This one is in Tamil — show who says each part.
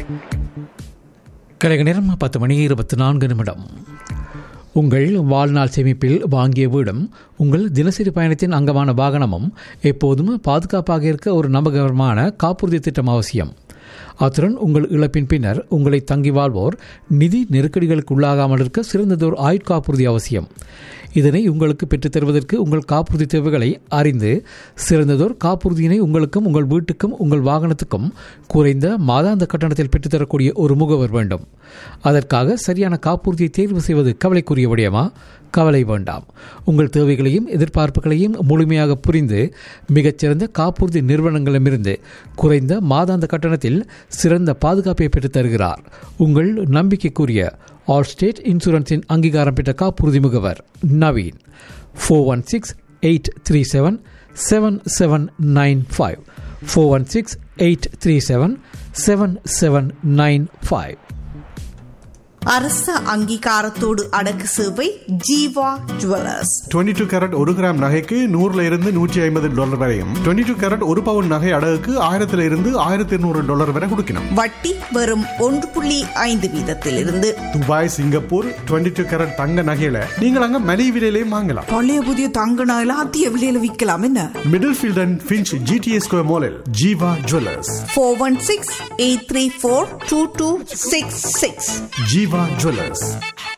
Speaker 1: கலைக நேரம் பத்து மணி இருபத்தி நான்கு நிமிடம் உங்கள் வாழ்நாள் சேமிப்பில் வாங்கிய வீடும் உங்கள் தினசரி பயணத்தின் அங்கமான வாகனமும் எப்போதும் பாதுகாப்பாக இருக்க ஒரு நம்பகரமான காப்புறுதி திட்டம் அவசியம் அத்துடன் உங்கள் இழப்பின் பின்னர் உங்களை தங்கி வாழ்வோர் நிதி நெருக்கடிகளுக்கு உள்ளாகாமல் இருக்க சிறந்ததோர் ஆயுட்காப்புறுதி அவசியம் இதனை உங்களுக்கு பெற்றுத் தருவதற்கு உங்கள் காப்புறுதி தேவைகளை அறிந்து சிறந்ததோர் காப்புறுதியினை உங்களுக்கும் உங்கள் வீட்டுக்கும் உங்கள் வாகனத்துக்கும் குறைந்த மாதாந்த கட்டணத்தில் பெற்றுத்தரக்கூடிய ஒரு முகவர் வேண்டும் அதற்காக சரியான காப்புறுதியை தேர்வு செய்வது கவலைக்குரிய விடயமா கவலை வேண்டாம் உங்கள் தேவைகளையும் எதிர்பார்ப்புகளையும் முழுமையாக புரிந்து மிகச்சிறந்த காப்புறுதி நிறுவனங்களிடமிருந்து குறைந்த மாதாந்த கட்டணத்தில் சிறந்த பாதுகாப்பை பெற்றுத் தருகிறார் உங்கள் நம்பிக்கைக்குரிய ஆல் ஸ்டேட் இன்சூரன்ஸின் அங்கீகாரம் பெற்ற காப்புறுதி முகவர் Naveen four one six eight three seven seven seven nine five four one six eight three seven seven seven nine five
Speaker 2: அரச அங்கீகாரத்தோடு அடக்கு சேவை ஜீவா ஜுவல்லர்ஸ்
Speaker 3: 22 டூ கேரட் ஒரு கிராம் நகைக்கு நூறுல இருந்து நூற்றி ஐம்பது டாலர் வரையும் 22 டூ கேரட் ஒரு பவுன் நகை அடகுக்கு ஆயிரத்துல இருந்து ஆயிரத்தி இருநூறு டாலர் வரை கொடுக்கணும்
Speaker 2: வட்டி வெறும் ஒன்று புள்ளி ஐந்து வீதத்திலிருந்து
Speaker 3: துபாய் சிங்கப்பூர் 22 டூ கேரட் தங்க நகையில நீங்கள் அங்க மலிவு விலையிலையும் வாங்கலாம்
Speaker 4: பழைய புதிய தங்க நகைலாம் அதிக விலையில விற்கலாம் என்ன
Speaker 3: Middlefield and Finch GTS square மாலில் Jeeva jewellers
Speaker 2: four one six eight three four two two six six
Speaker 3: Jeeva jewellers